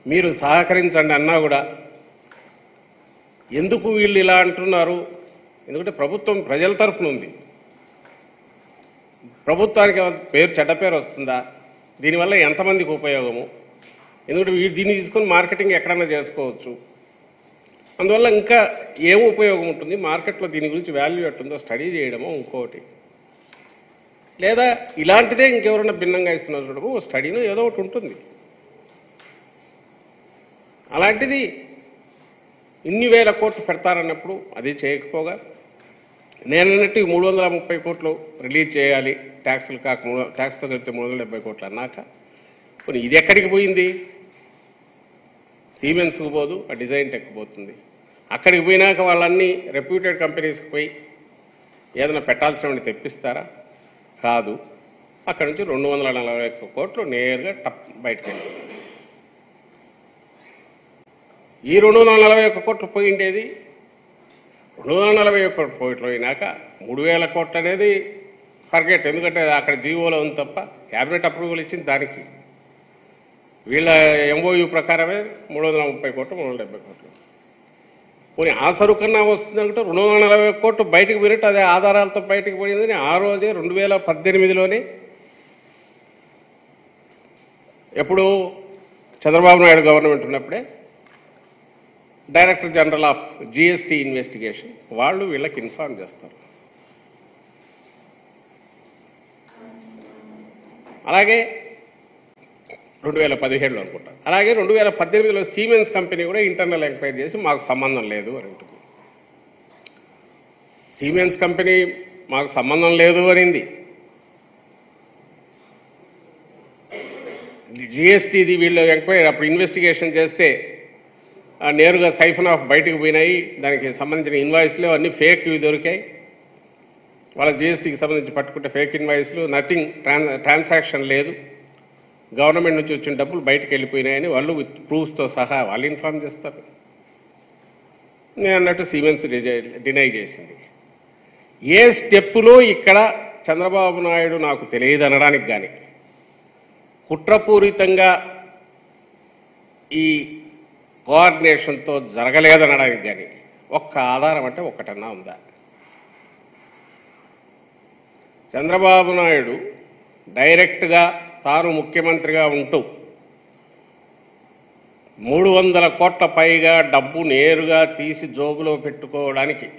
మీరు సహకరించండి అన్నా కూడా ఎందుకు వీళ్ళు ఇలా అంటున్నారు ఎందుకంటే ప్రభుత్వం ప్రజల తరపున ఉంది ప్రభుత్వానికి ఏమైనా పేరు చెడ్డ పేరు వస్తుందా దీనివల్ల ఎంతమందికి ఉపయోగము ఎందుకంటే వీ- దీన్ని తీసుకొని మార్కెటింగ్ ఎక్కడన్నా చేసుకోవచ్చు అందువల్ల ఇంకా ఏం ఉపయోగం ఉంటుంది మార్కెట్లో దీని గురించి వాల్యూ ఎట్టుందో స్టడీ చేయడమో ఇంకోటి లేదా ఇలాంటిదే ఇంకెవరైనా భిన్నంగా ఇస్తున్నారు చూడము ఓ స్టడీనో ఏదో ఒకటి ఉంటుంది అలాంటిది ఇన్ని వేల కోట్లు పెడతారన్నప్పుడు అది చేయకపోగా నేను అన్నట్టు మూడు వందల ముప్పై కోట్లు రిలీజ్ చేయాలి ట్యాక్సులు కాక మూడు ట్యాక్స్తో కలిపితే మూడు వందల డెబ్బై కోట్లు అన్నాక పోనీ ఇది ఎక్కడికి పోయింది సీమెన్స్కి పోదు ఆ డిజైన్ టెక్ పోతుంది అక్కడికి పోయినాక వాళ్ళన్నీ రెప్యూటెడ్ కంపెనీస్కి పోయి ఏదైనా పెట్టాల్సినవి తెప్పిస్తారా కాదు అక్కడి నుంచి రెండు వందల నలభై ఒక్క కోట్లు నేరుగా టప్ బయటకు వెళ్ళిపోతుంది ఈ రెండు వందల నలభై ఒక్క కోట్లు పోయిండేది రెండు వందల నలభై ఒక్క కోట్లు పోయినాక మూడు వేల కోట్లు అనేది ఫర్గెట్ ఎందుకంటే అక్కడ జీవోలో ఉంది తప్ప క్యాబినెట్ అప్రూవల్ ఇచ్చింది దానికి వీళ్ళ ఎంఓయు ప్రకారమే మూడు వందల ముప్పై కోట్లు మూడు వందల డెబ్బై కోట్లు పోనీ ఆ సరుకన్నా వస్తుంది అనుకుంటే రెండు వందల నలభై ఒక్క కోట్లు బయటకు పోయినట్టు అదే ఆధారాలతో బయటకు పోయిందని ఆ రోజే రెండు వేల పద్దెనిమిదిలోనే ఎప్పుడు చంద్రబాబు నాయుడు గవర్నమెంట్ ఉన్నప్పుడే director general of GST investigation వాళ్ళు వీళ్ళకి ఇన్ఫార్మ్ చేస్తారు అలాగే రెండు వేల పదిహేడులో అనుకుంటా అలాగే రెండు వేల పద్దెనిమిదిలో సీమెన్స్ కంపెనీ కూడా ఇంటర్నల్ ఎంక్వైరీ చేసి మాకు సంబంధం లేదు అని ఉంటుంది సీమెన్స్ కంపెనీ మాకు సంబంధం లేదు అనింది జిఎస్టీది వీళ్ళు ఎంక్వైరీ అప్పుడు ఇన్వెస్టిగేషన్ చేస్తే ఆ నేరుగా సైఫన్ ఆఫ్ బయటకు పోయినాయి దానికి సంబంధించిన ఇన్వాయిస్లు అన్నీ ఫేక్ ఇవి దొరికాయి వాళ్ళ జిఎస్టీకి సంబంధించి పట్టుకుంటే ఫేక్ ఇన్వాయిస్లు నథింగ్ ట్రాన్ ట్రాన్సాక్షన్ లేదు గవర్నమెంట్ నుంచి వచ్చిన డబ్బులు బయటకు వెళ్ళిపోయినాయని వాళ్ళు విత్ ప్రూఫ్స్తో సహా వాళ్ళు ఇన్ఫార్మ్ చేస్తారు నేను అన్నట్టు సీమెన్స్ డినై చేసింది ఏ స్టెప్పులో ఇక్కడ చంద్రబాబు నాయుడు నాకు తెలియదు అనడానికి కానీ కుట్రపూరితంగా ఈ కోఆర్డినేషన్తో జరగలేదనడానికి కానీ ఒక్క ఆధారం అంటే ఒక్కటన్నా ఉందా చంద్రబాబు నాయుడు డైరెక్ట్గా తాను ముఖ్యమంత్రిగా ఉంటూ మూడు వందల కోట్ల పైగా డబ్బు నేరుగా తీసి జోబులో పెట్టుకోవడానికి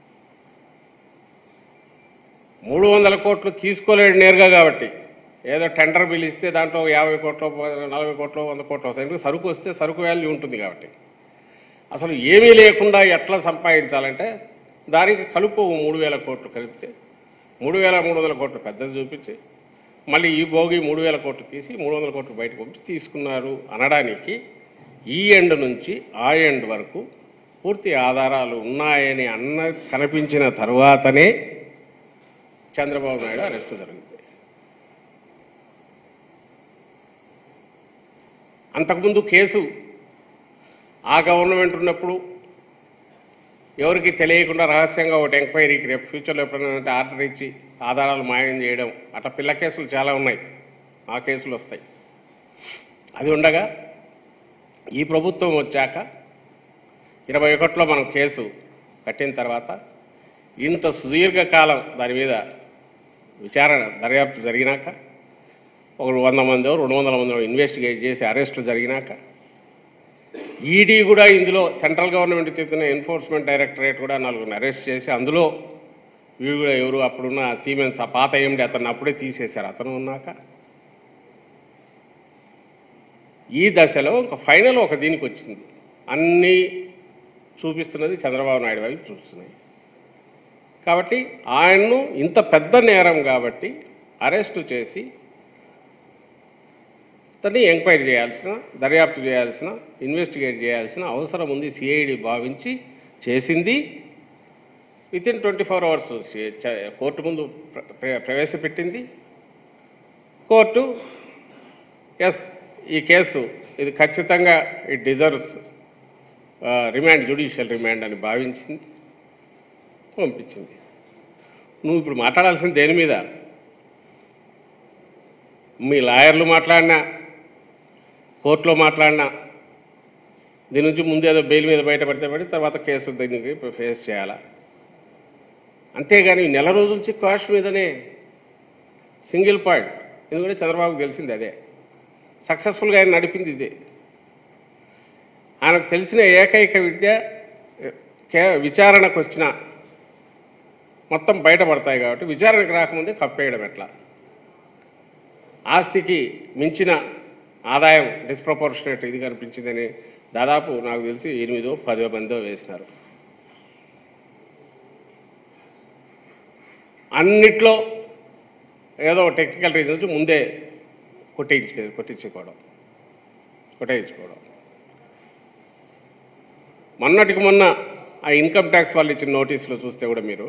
మూడు వందల కోట్లు తీసుకోలేడు నేరుగా కాబట్టి ఏదో టెండర్ బిల్ ఇస్తే దాంట్లో యాభై కోట్లు నలభై కోట్లు వంద కోట్లు వస్తాయి ఎందుకంటే సరుకు వస్తే సరుకు వాల్యూ ఉంటుంది కాబట్టి అసలు ఏమీ లేకుండా ఎట్లా సంపాదించాలంటే దానికి కలుపు మూడు వేల కోట్లు కలిపితే మూడు వేల మూడు వందల కోట్లు పెద్దది చూపించి మళ్ళీ ఈ భోగి మూడు వేల కోట్లు తీసి మూడు వందల కోట్లు బయటకు పంపించి తీసుకున్నారు అనడానికి ఈ ఎండ్ నుంచి ఆ ఎండ్ వరకు పూర్తి ఆధారాలు ఉన్నాయని అన్న కనిపించిన తరువాతనే చంద్రబాబు నాయుడు అరెస్ట్ జరిగింది అంతకుముందు కేసు ఆ గవర్నమెంట్ ఉన్నప్పుడు ఎవరికి తెలియకుండా రహస్యంగా ఒకటి ఎంక్వైరీకి రేపు ఫ్యూచర్లో ఎప్పుడైనా ఆర్డర్ ఇచ్చి ఆధారాలు మాయం చేయడం అట్లా పిల్ల కేసులు చాలా ఉన్నాయి ఆ కేసులు వస్తాయి అది ఉండగా ఈ ప్రభుత్వం వచ్చాక ఇరవై ఒకటిలో మనం కేసు కట్టిన తర్వాత ఇంత సుదీర్ఘకాలం దాని మీద విచారణ దర్యాప్తు జరిగినాక ఒక వంద మందో రెండు వందల మందో ఇన్వెస్టిగేట్ చేసి అరెస్టులు జరిగినాక ఈడీ కూడా ఇందులో సెంట్రల్ గవర్నమెంట్ చేస్తున్న ఎన్ఫోర్స్మెంట్ డైరెక్టరేట్ కూడా నలుగురిని అరెస్ట్ చేసి అందులో వీడు కూడా ఎవరు అప్పుడున్న సీమెన్స్ ఆ పాత ఏమిటి అతను అప్పుడే తీసేశారు అతను ఉన్నాక ఈ దశలో ఒక ఫైనల్ ఒక దీనికి వచ్చింది అన్నీ చూపిస్తున్నది చంద్రబాబు నాయుడు వైపు చూస్తున్నాయి కాబట్టి ఆయన్ను ఇంత పెద్ద నేరం కాబట్టి అరెస్టు చేసి అతన్ని ఎంక్వైరీ చేయాల్సిన దర్యాప్తు చేయాల్సిన ఇన్వెస్టిగేట్ చేయాల్సిన అవసరం ఉంది సిఐడి భావించి చేసింది with in twenty four hours court ముందు ప్ర- ప్ర- ప్రవేశపెట్టింది కోర్టు ఎస్ ఈ కేసు ఇది ఖచ్చితంగా it deserves remand judicial remand అని భావించింది పంపించింది నువ్వు ఇప్పుడు మాట్లాడాల్సింది దేని మీద మీ లాయర్లు మాట్లాడినా కోర్టులో మాట్లాడినా దీని నుంచి ముందేదో బెయిల్ మీద బయటపడితే పడి తర్వాత కేసు దీనికి ఫేస్ చేయాలా అంతేగాని నెల రోజుల నుంచి కాస్ట్ మీదనే సింగిల్ పాయింట్ ఎందుకంటే చంద్రబాబుకు తెలిసింది అదే సక్సెస్ఫుల్గా ఆయన నడిపింది ఇదే ఆయనకు తెలిసిన ఏకైక విద్య కే విచారణకు వచ్చిన మొత్తం బయటపడతాయి కాబట్టి విచారణకు రాకముందే కప్పేయడం ఎట్లా ఆస్తికి మించిన ఆదాయం డిస్ప్రపోర్షనేట్ ఇది కనిపించిందని దాదాపు నాకు తెలిసి ఎనిమిదో పదో మందో వేసినారు అన్నిట్లో ఏదో టెక్నికల్ రీజన్ నుంచి ముందే కొట్టించు కొట్టించుకోవడం కొట్టేయించుకోవడం మొన్నటికి మొన్న ఆ ఇన్కమ్ ట్యాక్స్ వాళ్ళు ఇచ్చిన నోటీసులో చూస్తే కూడా మీరు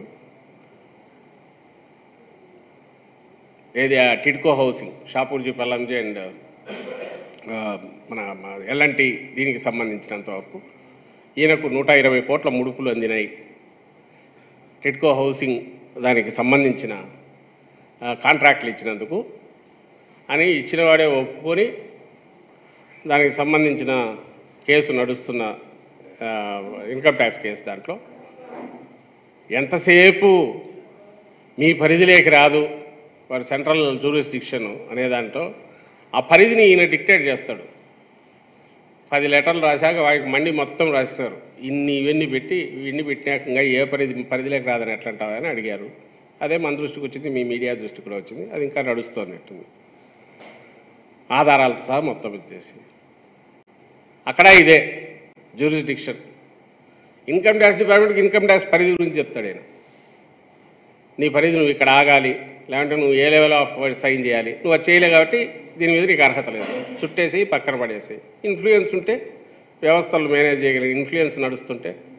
ఏది ఆ టిడ్కో హౌసింగ్ షాపూర్జీ పల్లంజీ అండ్ ఆ, మన ఎల్ఎన్టీ దీనికి సంబంధించినంత వరకు ఈయనకు నూట ఇరవై కోట్ల ముడుపులు అందినాయి టిడ్కో హౌసింగ్ దానికి సంబంధించిన ఆ, కాంట్రాక్ట్లు ఇచ్చినందుకు అని ఇచ్చినవాడే ఒప్పుకొని దానికి సంబంధించిన కేసు నడుస్తున్న ఆ, ఇన్కమ్ ట్యాక్స్ కేసు దాంట్లో ఎంతసేపు మీ పరిధిలోకి రాదు వారి సెంట్రల్ జూరిస్డిక్షన్ అనే దాంట్లో ఆ పరిధిని ఈయన డిక్టేట్ చేస్తాడు పది లెటర్లు రాశాక వాడికి మండి మొత్తం రాసినారు ఇన్ని ఇవన్నీ పెట్టి ఇవన్నీ పెట్టినాక ఇంకా ఏ పరిధి పరిధిలోకి రాదని ఎట్లా అంటావా అని అడిగారు అదే మన దృష్టికి వచ్చింది మీ మీడియా దృష్టికి కూడా వచ్చింది అది ఇంకా నడుస్తున్నట్టుంది ఆధారాలతో సహా మొత్తం ఇచ్చేసి అక్కడ ఇదే జ్యూరిస్డిక్షన్ ఇన్కమ్ ట్యాక్స్ డిపార్ట్మెంట్కి ఇన్కమ్ ట్యాక్స్ పరిధి గురించి చెప్తాడు ఆయన నీ పరిధి నువ్వు ఇక్కడ ఆగాలి లేదంటే నువ్వు ఏ లెవెల్ ఆఫ్ సైన్ చేయాలి నువ్వు అది చేయలే కాబట్టి దీని మీద నీకు అర్హత లేదు చుట్టేసి పక్కన పడేసి ఇన్ఫ్లుయెన్స్ ఉంటే వ్యవస్థలు మేనేజ్ చేయగలిగిన ఇన్ఫ్లుయెన్స్ నడుస్తుంటే